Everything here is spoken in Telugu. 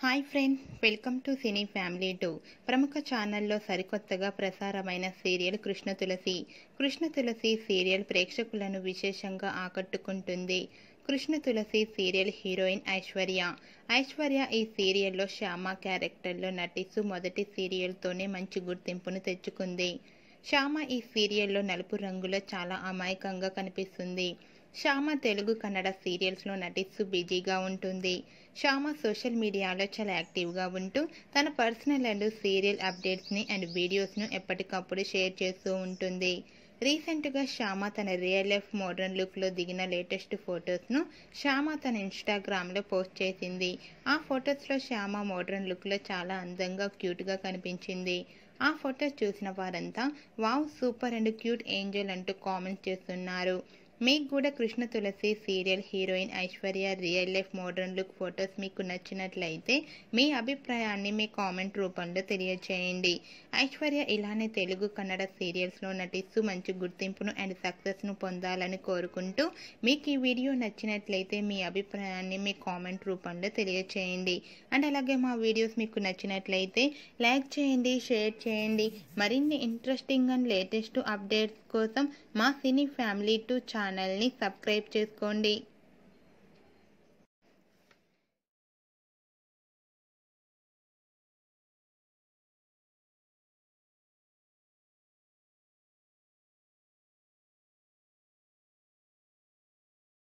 hi friend welcome to cine family two ప్రముఖ ఛానల్లో సరికొత్తగా ప్రసారమైన సీరియల్ కృష్ణ తులసి కృష్ణ తులసి సీరియల్ ప్రేక్షకులను విశేషంగా ఆకట్టుకుంటుంది కృష్ణ తులసి సీరియల్ హీరోయిన్ ఐశ్వర్య ఐశ్వర్య ఈ సీరియల్లో శ్యామ క్యారెక్టర్లో నటిస్తూ మొదటి సీరియల్తోనే మంచి గుర్తింపును తెచ్చుకుంది శ్యామ ఈ సీరియల్లో నలుపు రంగులో చాలా అమాయకంగా కనిపిస్తుంది శ్యామ తెలుగు కన్నడ సీరియల్స్లో నటిస్తూ బిజీగా ఉంటుంది శ్యామ సోషల్ మీడియాలో చాలా యాక్టివ్గా ఉంటూ తన పర్సనల్ అండ్ సీరియల్ అప్డేట్స్ని అండ్ వీడియోస్ను ఎప్పటికప్పుడు షేర్ చేస్తూ ఉంటుంది రీసెంట్గా శ్యామ తన రియల్ లైఫ్ మోడర్న్ లుక్లో దిగిన లేటెస్ట్ ఫొటోస్ను శ్యామ తన ఇన్స్టాగ్రామ్లో పోస్ట్ చేసింది ఆ ఫొటోస్లో శ్యామ మోడర్న్ లుక్లో చాలా అందంగా క్యూట్గా కనిపించింది ఆ ఫొటోస్ చూసిన వారంతా wow super and cute angel అంటూ కామెంట్స్ చేస్తున్నారు మీకు కూడా Krishna Tulasi serial heroine Aishwarya real life modern look photos మీకు నచ్చినట్లయితే మీ అభిప్రాయాన్ని మీ కామెంట్ రూపంలో తెలియచేయండి ఐశ్వర్య ఇలానే తెలుగు కన్నడ సీరియల్స్లో నటిస్తూ మంచి గుర్తింపును అండ్ సక్సెస్ను పొందాలని కోరుకుంటూ మీకు ఈ వీడియో నచ్చినట్లయితే మీ అభిప్రాయాన్ని మీ కామెంట్ రూపంలో తెలియచేయండి అండ్ అలాగే మా వీడియోస్ మీకు నచ్చినట్లయితే లైక్ చేయండి షేర్ చేయండి మరిన్ని ఇంట్రెస్టింగ్ అండ్ లేటెస్ట్ అప్డేట్స్ కోసం మా సినీ ఫ్యామిలీ టూ ఛానల్ని సబ్స్క్రైబ్ చేసుకోండి